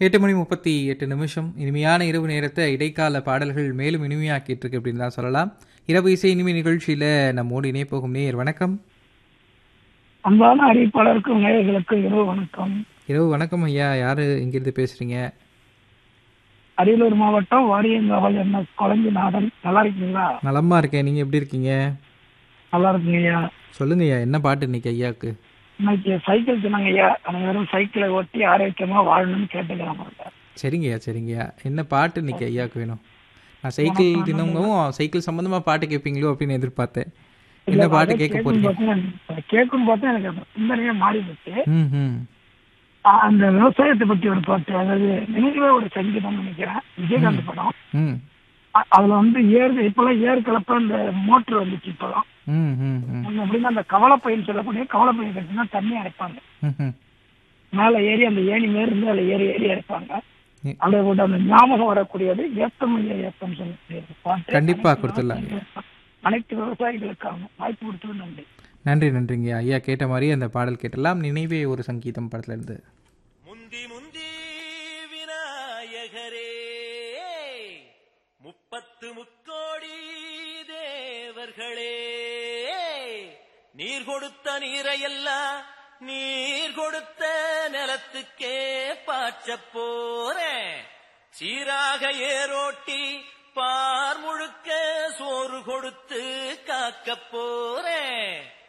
எட்டு மணி முப்பத்தி எட்டு நிமிஷம் இனிமையான இரவு நேரத்தை இடைக்கால பாடல்கள் மேலும் இனிமையாக்கிட்டு இருக்கு அப்படின்னு தான் சொல்லலாம் இரவு இசை இனிமை நிகழ்ச்சியில நம்மோடு இணைய போகும் நேயர் வணக்கம் அன்பான அறிவிப்பாளருக்கும் நேயர்களுக்கும் இரவு வணக்கம் இரவு வணக்கம் ஐயா யாரு இங்கிருந்து பேசுறீங்க அரியலூர் மாவட்டம் வாரியங்காவல் என்ன கொளஞ்சிநாதன் நல்லா இருக்கீங்களா நலமா இருக்கேன் நீங்க எப்படி இருக்கீங்க நல்லா இருக்குங்க ஐயா சொல்லுங்க ஐயா என்ன பாட்டு இன்னைக்கு ஐயாக்கு இன்னைக்கு சைக்கிள் தினங்க ஐயா அனைவரும் சைக்கிளை ஓட்டி ஆரோக்கியமா வாழணும்னு கேட்டுக்கிறாங்க சரிங்கய்யா சரிங்கய்யா என்ன பாட்டு இன்னைக்கு ஐயாக்கு வேணும் நான் சைக்கிள் தினமும் சைக்கிள் சம்பந்தமா பாட்டு கேட்பீங்களோ அப்படின்னு எதிர்பார்த்தேன் என்ன பாட்டு கேட்க போறீங்க கேட்கும் பார்த்தா எனக்கு அந்த சிந்தனையே மாறி போச்சு ம் ம் ஆ, அந்த விவசாயத்தை பத்தி ஒரு பாட்டு அதாவது நினைவே ஒரு சங்கீதம் நினைக்கிறேன் விஜயகாந்த் படம் ம் அ- அதுல வந்து ஏர் இப்பெல்லாம் ஏர் கலப்ப இந்த மோட்டர் வந்துச்சு இப்பெல்லாம் ம் ம் ம் அங்க எப்படின்னா அந்த கவலைப்பைன்னு சொல்லக்கூடிய கவலைப்பையை கட்டினா தண்ணி அரைப்பாங்க ம் ம் மேல ஏறி அந்த ஏணி மேல இருந்து அதுல ஏறி ஏறி அரைப்பாங்க ம். அப்படியே போட்டு அந்த ஞாபகம் வரக்கூடியது ஏத்தம் ஐயா ஏத்தம் சொல்லக்கூடியது பாட்டு கண்டிப்பா அனைத்து கொடுத்துடலாம். விவசாயிகளுக்கும், அனைத்து விவசாயிகளுக்காக வாய்ப்பு கொடுத்தது நன்றி நன்றி நன்றிங்க ஐயா கேட்ட மாதிரி அந்த பாடல் கேட்டலாம் நினைவே ஒரு சங்கீதம் படத்துல இருந்து முந்தி முந்தி விநாயகரே முப்பத்து முக்கோடி தேவர்களே நீர் கொடுத்த நீரையெல்லாம் நீர் கொடுத்த நிலத்துக்கே பாய்ச்சப் போறேன் சீராக ஏரோட்டி பார் முழுக்க சோறு கொடுத்து காக்கப் போறேன்